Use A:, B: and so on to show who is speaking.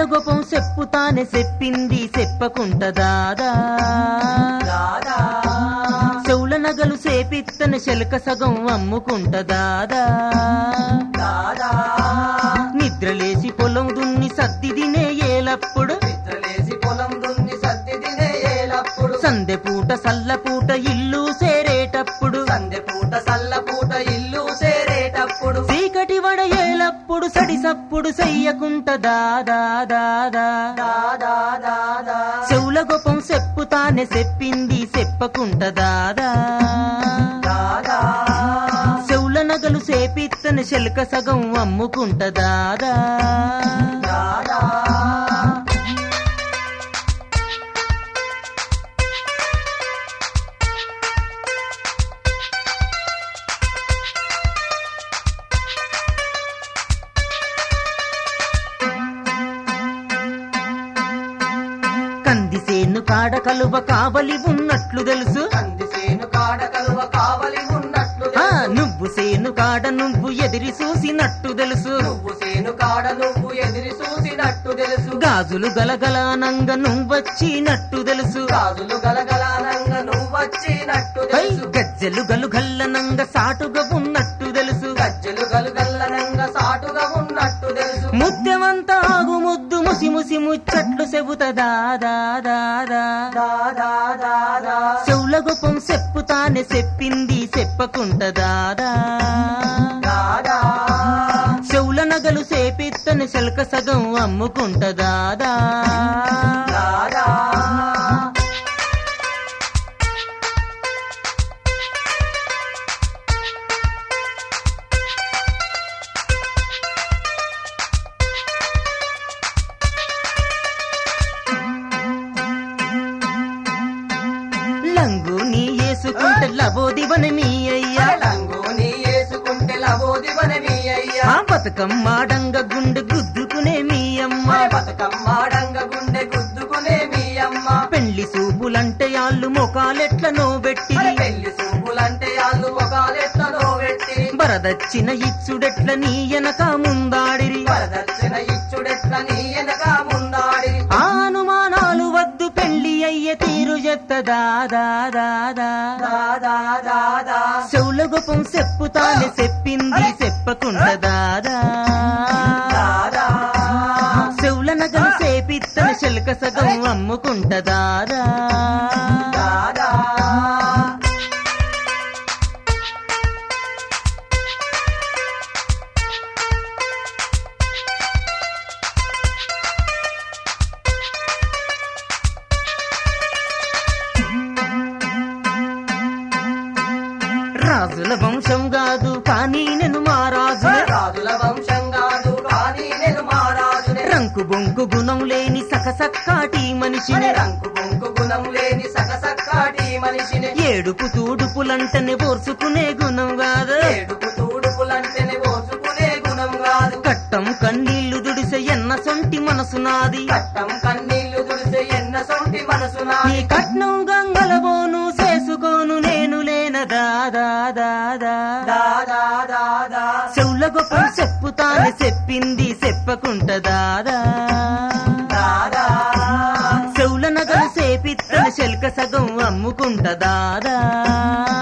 A: గొప్పం చెప్పుతానే చెప్పింది చెప్పకుంటదాదా
B: దాదా
A: చెవుల నగలు సేపిత్తన శెలక సగం అమ్ముకుంటదాదా
B: దాదా
A: నిద్రలేసి పొలం దున్ని సద్ది తినే ఏలప్పుడు
B: నిద్రలేసి పొలం దున్ని సర్ది తినే ఏలప్పుడు
A: సందె పూట సల్ల పూట ఇల్లు సేరేటప్పుడు
B: సందె పూట సల్ల పూట ఇల్లు సేరేటప్పుడు
A: చీకటి వడ ఏలప్పుడు సడిసప్పుడు చెయ్యకుంటదాదా దాదా
B: దాదా దాదా
A: చెవుల గొప్పం చెప్పుతానే చెప్పింది చెప్పకుంటదాదా
B: దాదా
A: చెవుల నగలు సేపిత్తన శెలక సగం అమ్ముకుంటదాదా
B: దాదా
A: కంది సేను కాడ కలువ కావలి ఉన్నట్లు తెలుసు
B: కంది సేను కాడ కలువ కావలి ఉన్నట్లు
A: ఆ
B: తెలుసు.
A: నువ్వు సేను కాడ నువ్వు ఎదిరి చూసినట్టు తెలుసు
B: నువ్వు సేను కాడ నువ్వు ఎదిరి చూసినట్టు తెలుసు
A: గాజులు గలగలానంగ నువ్వొచ్చినట్టు తెలుసు
B: గాజులు గలగలానంగా నువ్వు వచ్చినట్టు
A: హై,
B: తెలుసు
A: గజ్జెలు గలుగల్లనంగ సాటుగా ఉన్నట్టు తెలుసు
B: గజ్జలు గలగల్లనంగా సాటుగా ఉన్నట్టు తెలుసు
A: ముద్దెమంతా ఆగు ముద్దు ముసి ముసి ముచ్చట్లు చెబుతదా దాదా
B: దాదా దాదా
A: చెవుల గొప్పం చెప్పుతానే చెప్పింది చెప్పకుంటదాదా
B: దాదా
A: చెవుల నగలు సేపిత్తని శల్క సగం అమ్ముకుంటదాదా
B: దాదా
A: లంగు నీ వేసుకుంటే లబోదివని మీ అయ్యా
B: లంగోని వేసుకుంటే లబోదివని మీ అయ్యా
A: ఆ బతుకమ్మాడంగ గుండె గుద్దుకునే మీ అమ్మ
B: బతుకమ్మాడంగ గుండె గుద్దుకునే మీ అమ్మ
A: పెళ్లి సూపులంటే ఆళ్ళు మొకాలెట్ల నోబెట్టి
B: మరి పెళ్లి సూపులంటే ఆళ్ళు ఒకలెట్లలో పెట్టి
A: బరదచ్చిన ఇచ్చుడెట్ల నీ ఎనక ముందాడిరి
B: వరదక్షిణ ఇచ్చుడెట్ల నీ వెనక ముందాడి
A: ఆ అనుమానాలు వద్దు పెళ్లి అయ్యే తీరు చెప్తదా దాదా
B: దాదా దాదా
A: చెవుల గొప్పం చెప్పుతానే చెప్పింది చెప్పకుంటదాదా
B: దాదా
A: చెవుల నగలు సేపిత్తన శిల్క సగం అమ్ముకుంటదాదా
B: దాదా
A: రాజుల వంశం కాదు కానీ నేను మా రాజు
B: రాజుల వంశం కాదు కానీ నేను మహారాజునే
A: రంకు బొంకు గుణం లేని సకసక్కాటి మనిషిని
B: రంకు బొంకు గుణం లేని సకసక్కాటి మనిషిని
A: ఏడుపు తూడుపులంటనే పోర్చుకునే గుణం కాదు
B: ఏడుపు తూడుపులంటేనే ఓసుకునే గుణం కాదు
A: కట్టం కన్నీళ్లు దుడిసె ఎన్న సొంటి మనసు నాది
B: కట్టం కన్నీళ్లు తుడిసే ఎన్న సొంటి మనసు
A: నీ
B: నాది
A: కట్నం గంగలబోను చేసుకోను నేను లేన దాదా దాదా
B: దాదా దాదా
A: చెవుల గొప్ప చెప్పుతానే చెప్పింది చెప్పకుంటదాదా
B: దాదా
A: చెవుల నగలు సేపిత్తన శల్క సగం అమ్ముకుంటదాదా